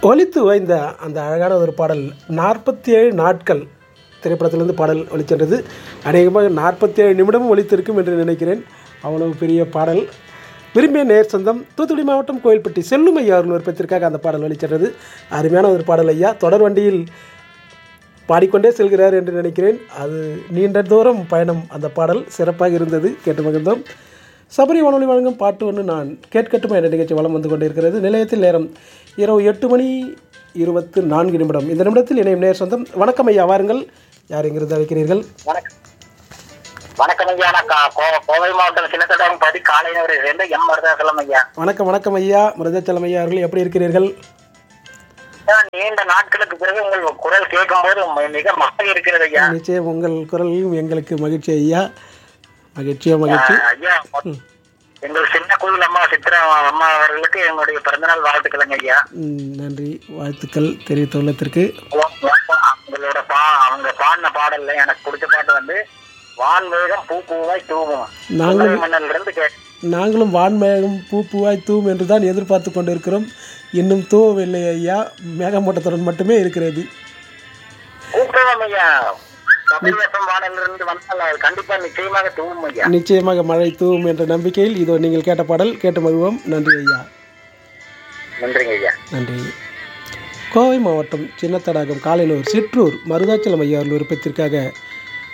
ஒலித்து ஓய்ந்த அந்த அழகான ஒரு பாடல் நாற்பத்தி ஏழு நாட்கள் திரைப்படத்திலிருந்து பாடல் ஒலிச்சென்றது அநேகமாக நாற்பத்தி ஏழு நிமிடமும் ஒலித்திருக்கும் என்று நினைக்கிறேன் அவ்வளவு பெரிய பாடல் விரும்பிய நேர் சொந்தம் தூத்துக்குடி மாவட்டம் கோயில்பட்டி செல்லும் ஐயா அவர்கள் விருப்பத்திற்காக அந்த பாடல் ஒலிச்சென்றது அருமையான ஒரு பாடல் ஐயா தொடர் வண்டியில் பாடிக்கொண்டே செல்கிறார் என்று நினைக்கிறேன் அது நீண்ட தூரம் பயணம் அந்த பாடல் சிறப்பாக இருந்தது கேட்டு மகிழ்ந்தோம் சபரி வானொலி வழங்கும் பாட்டு ஒன்று நான் கேட்கட்டுமா என்ற நிகழ்ச்சி வளம் வந்து கொண்டிருக்கிறது நிலையத்தில் நேரம் இரவு எட்டு மணி இருபத்து நான்கு நிமிடம் இந்த நிமிடத்தில் இணையும் நேர் சொந்தம் வணக்கம் ஐயா வாருங்கள் யார் எங்கிருந்து அழைக்கிறீர்கள் வணக்கம் வணக்கம் ஐயா நான் கா- கோ- கோவை மாவட்டம் சின்னத்தடம் பதி காலையினரை சேர்ந்த எம் மருதாசலம் ஐயா வணக்கம் வணக்கம் ஐயா மிருதாச்சலம் ஐயா அவர்கள் எப்படி இருக்கிறீர்கள் ஐயா, நீண்ட நாட்களுக்கு பிறகு உங்கள் குரல் கேட்கும்போது ம- மிக மகிழ்ச்சி இருக்கிறது ஐயா நிச்சயம் உங்கள் குரலையும் எங்களுக்கு மகிழ்ச்சி ஐயா மகிழ்ச்சியோ மகிழ்ச்சி ஐயா எங்கள் சின்ன கோயில் அம்மா சித்ரா அம்மா அவர்களுக்கு எங்களுடைய பிறந்தநாள் வாழ்த்துக்களுங்க ஐயா ம், நன்றி வாழ்த்துக்கள் தெரிவித்துள்ளதற்கு அவங்களோட பா அவங்க பாடின பாடல்ல எனக்கு பிடிச்ச பாட்டு வந்து வான்வேகம் பூ பூவாய் தூவும் நாங்களும் மன்னல் இருந்து கே நாங்களும் வான்மேகம் பூ பூவாய் தூவும் என்று தான் எதிர்பார்த்து கொண்டிருக்கிறோம் இன்னும் தூவவில்லை ஐயா மேகமூட்டத்துடன் மட்டுமே இருக்கிறது கூப்பிடுவோம் ஐயா தமிழகம் வானிலிருந்து வந்தால் அது கண்டிப்பா நிச்சயமாக தூவும் ஐயா நிச்சயமாக மழை தூவும் என்ற நம்பிக்கையில் இதோ நீங்கள் கேட்ட பாடல் கேட்டு மகிழ்வோம் நன்றி ஐயா நன்றிங்க ஐயா நன்றி கோவை மாவட்டம் சின்னத்தடாகம் காலைனூர் சிற்றூர் மருதாச்சலம் ஐயா அவர்கள் விருப்பத்திற்காக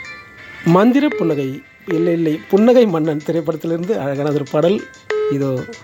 மந்திர புன்னகை இல்லை இல்லை புன்னகை மன்னன் திரைப்படத்திலிருந்து அழகான ஒரு பாடல் இதோ